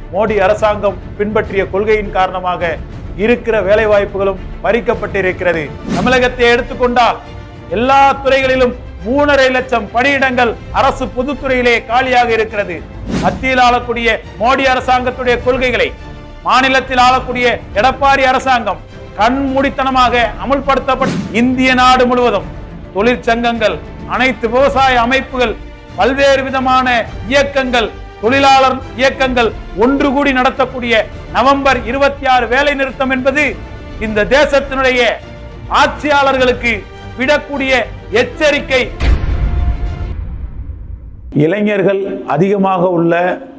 மோடி அரசாங்கம் பின்பற்றிய கொள்கையின் காரணமாக இருக்கிற வேலை வாய்ப்புகளும் பறிக்கப்பட்டிருக்கிறது தமிழகத்தை எடுத்துக்கொண்டால் எல்லா துறைகளிலும் மூணரை லட்சம் பணியிடங்கள் அரசு பொதுத்துறையிலே காலியாக இருக்கிறது மத்தியில் ஆளக்கூடிய மோடி அரசாங்கத்துடைய கொள்கைகளை மாநிலத்தில் ஆளக்கூடிய எடப்பாடி அரசாங்கம் கண்மூடித்தனமாக அமுல்படுத்தப்பட்ட இந்திய நாடு முழுவதும் தொழிற்சங்கங்கள் அனைத்து விவசாய அமைப்புகள் பல்வேறு விதமான இயக்கங்கள் தொழிலாளர் இயக்கங்கள் ஒன்று கூடி நடத்தக்கூடிய நவம்பர் இருபத்தி ஆறு வேலை நிறுத்தம் என்பது இந்த தேசத்தினுடைய ஆட்சியாளர்களுக்கு விடக்கூடிய எச்சரிக்கை இளைஞர்கள் அதிகமாக உள்ள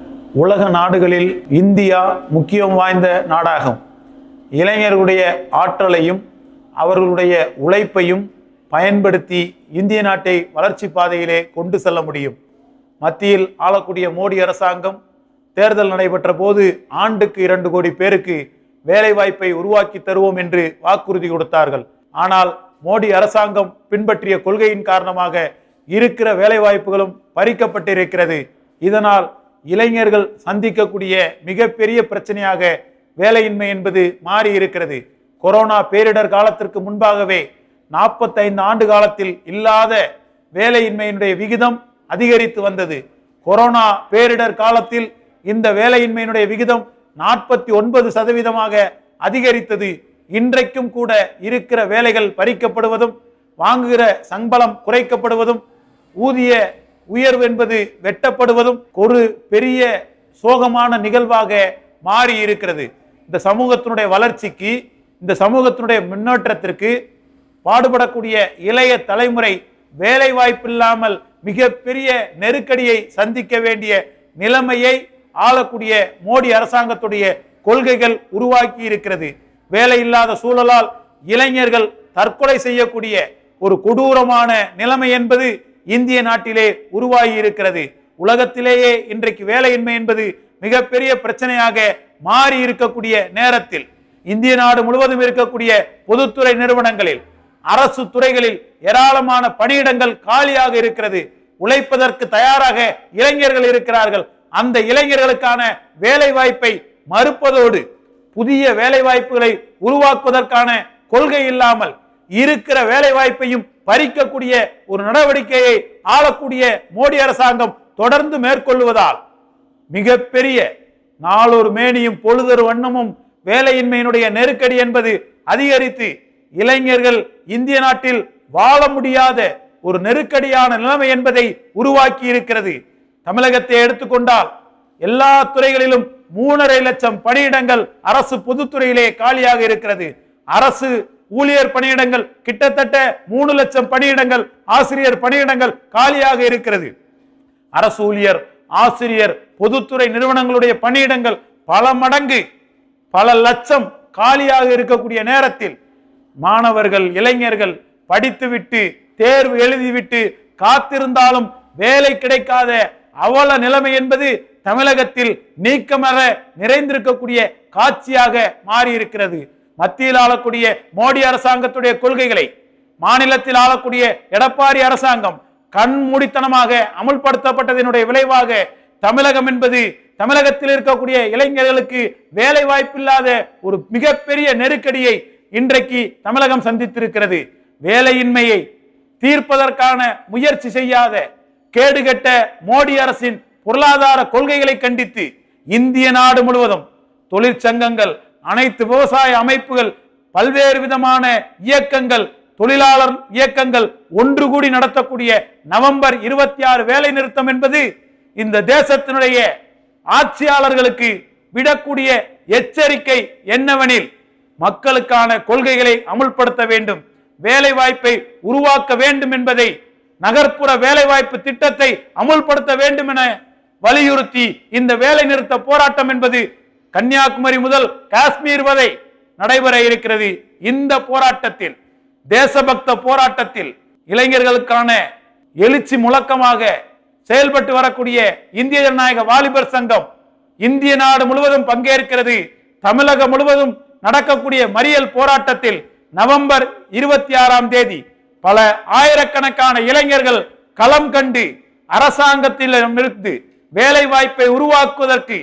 உலக நாடுகளில் இந்தியா முக்கியம் வாய்ந்த நாடாகும் இளைஞர்களுடைய ஆற்றலையும் அவர்களுடைய உழைப்பையும் பயன்படுத்தி இந்திய நாட்டை வளர்ச்சி பாதையிலே கொண்டு செல்ல முடியும் மத்தியில் ஆளக்கூடிய மோடி அரசாங்கம் தேர்தல் நடைபெற்ற போது ஆண்டுக்கு இரண்டு கோடி பேருக்கு வேலை வாய்ப்பை உருவாக்கி தருவோம் என்று வாக்குறுதி கொடுத்தார்கள் ஆனால் மோடி அரசாங்கம் பின்பற்றிய கொள்கையின் காரணமாக இருக்கிற வேலை வாய்ப்புகளும் பறிக்கப்பட்டிருக்கிறது இதனால் இளைஞர்கள் சந்திக்கக்கூடிய மிகப்பெரிய பிரச்சனையாக வேலையின்மை என்பது மாறி இருக்கிறது கொரோனா பேரிடர் காலத்திற்கு முன்பாகவே நாற்பத்தைந்து ஆண்டு காலத்தில் இல்லாத வேலையின்மையினுடைய விகிதம் அதிகரித்து வந்தது கொரோனா பேரிடர் காலத்தில் இந்த வேலையின்மையினுடைய விகிதம் நாற்பத்தி ஒன்பது சதவீதமாக அதிகரித்தது இன்றைக்கும் கூட இருக்கிற வேலைகள் பறிக்கப்படுவதும் வாங்குகிற சம்பளம் குறைக்கப்படுவதும் ஊதிய உயர்வு என்பது வெட்டப்படுவதும் ஒரு பெரிய சோகமான நிகழ்வாக மாறி இருக்கிறது இந்த சமூகத்தினுடைய வளர்ச்சிக்கு இந்த சமூகத்தினுடைய முன்னேற்றத்திற்கு பாடுபடக்கூடிய இளைய தலைமுறை வேலை வாய்ப்பில்லாமல் மிகப்பெரிய நெருக்கடியை சந்திக்க வேண்டிய நிலைமையை ஆளக்கூடிய மோடி அரசாங்கத்துடைய கொள்கைகள் உருவாக்கி இருக்கிறது வேலை இல்லாத சூழலால் இளைஞர்கள் தற்கொலை செய்யக்கூடிய ஒரு கொடூரமான நிலைமை என்பது இந்திய நாட்டிலே உருவாகி இருக்கிறது உலகத்திலேயே இன்றைக்கு வேலையின்மை என்பது மிகப்பெரிய பிரச்சனையாக மாறி இருக்கக்கூடிய நேரத்தில் இந்திய நாடு முழுவதும் இருக்கக்கூடிய பொதுத்துறை நிறுவனங்களில் அரசு துறைகளில் ஏராளமான பணியிடங்கள் காலியாக இருக்கிறது உழைப்பதற்கு தயாராக இளைஞர்கள் இருக்கிறார்கள் அந்த இளைஞர்களுக்கான வேலை வாய்ப்பை மறுப்பதோடு புதிய வேலை வாய்ப்புகளை உருவாக்குவதற்கான கொள்கை இல்லாமல் இருக்கிற வேலை வாய்ப்பையும் பறிக்கக்கூடிய ஒரு நடவடிக்கையை ஆளக்கூடிய மோடி அரசாங்கம் தொடர்ந்து மேற்கொள்வதால் மிகப்பெரிய நாளொரு மேனியும் பொழுதொரு வண்ணமும் வேலையின்மையினுடைய நெருக்கடி என்பது அதிகரித்து இளைஞர்கள் இந்திய நாட்டில் வாழ முடியாத ஒரு நெருக்கடியான நிலைமை என்பதை உருவாக்கி இருக்கிறது தமிழகத்தை எடுத்துக்கொண்டால் எல்லா துறைகளிலும் மூணரை லட்சம் பணியிடங்கள் அரசு பொதுத்துறையிலே காலியாக இருக்கிறது அரசு ஊழியர் பணியிடங்கள் கிட்டத்தட்ட மூணு லட்சம் பணியிடங்கள் ஆசிரியர் பணியிடங்கள் காலியாக இருக்கிறது அரசு ஊழியர் ஆசிரியர் பொதுத்துறை நிறுவனங்களுடைய பணியிடங்கள் பல மடங்கு பல லட்சம் காலியாக இருக்கக்கூடிய நேரத்தில் மாணவர்கள் இளைஞர்கள் படித்துவிட்டு தேர்வு எழுதிவிட்டு காத்திருந்தாலும் வேலை கிடைக்காத அவல நிலைமை என்பது தமிழகத்தில் நீக்கமர நிறைந்திருக்கக்கூடிய காட்சியாக மாறி இருக்கிறது மத்தியில் ஆளக்கூடிய மோடி அரசாங்கத்துடைய கொள்கைகளை மாநிலத்தில் ஆளக்கூடிய எடப்பாடி அரசாங்கம் கண்மூடித்தனமாக அமுல்படுத்தப்பட்டதனுடைய விளைவாக தமிழகம் என்பது தமிழகத்தில் இருக்கக்கூடிய இளைஞர்களுக்கு வேலை வாய்ப்பில்லாத ஒரு மிகப்பெரிய நெருக்கடியை இன்றைக்கு தமிழகம் சந்தித்திருக்கிறது வேலையின்மையை தீர்ப்பதற்கான முயற்சி செய்யாத கேடுகட்ட மோடி அரசின் பொருளாதார கொள்கைகளை கண்டித்து இந்திய நாடு முழுவதும் தொழிற்சங்கங்கள் அனைத்து விவசாய அமைப்புகள் பல்வேறு விதமான இயக்கங்கள் தொழிலாளர் இயக்கங்கள் ஒன்று கூடி நடத்தக்கூடிய நவம்பர் இருபத்தி ஆறு வேலை நிறுத்தம் என்பது இந்த தேசத்தினுடைய ஆட்சியாளர்களுக்கு விடக்கூடிய எச்சரிக்கை என்னவெனில் மக்களுக்கான கொள்கைகளை அமுல்படுத்த வேண்டும் வேலை வாய்ப்பை உருவாக்க வேண்டும் என்பதை நகர்ப்புற வேலைவாய்ப்பு திட்டத்தை அமுல்படுத்த வேண்டும் என வலியுறுத்தி இந்த வேலை நிறுத்த போராட்டம் என்பது கன்னியாகுமரி முதல் காஷ்மீர் வரை நடைபெற இருக்கிறது இந்த போராட்டத்தில் தேசபக்த போராட்டத்தில் இளைஞர்களுக்கான எழுச்சி முழக்கமாக செயல்பட்டு வரக்கூடிய இந்திய ஜனநாயக வாலிபர் சங்கம் இந்திய நாடு முழுவதும் பங்கேற்கிறது தமிழகம் முழுவதும் நடக்கக்கூடிய மறியல் போராட்டத்தில் நவம்பர் இருபத்தி ஆறாம் தேதி பல ஆயிரக்கணக்கான இளைஞர்கள் களம் கண்டு அரசாங்கத்திலிருந்து வேலை வாய்ப்பை உருவாக்குவதற்கு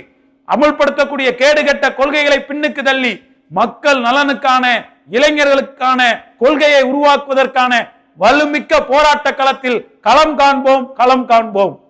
அமல்படுத்தக்கூடிய கேடுகெட்ட கொள்கைகளை பின்னுக்கு தள்ளி மக்கள் நலனுக்கான இளைஞர்களுக்கான கொள்கையை உருவாக்குவதற்கான வலுமிக்க போராட்ட களத்தில் களம் காண்போம் களம் காண்போம்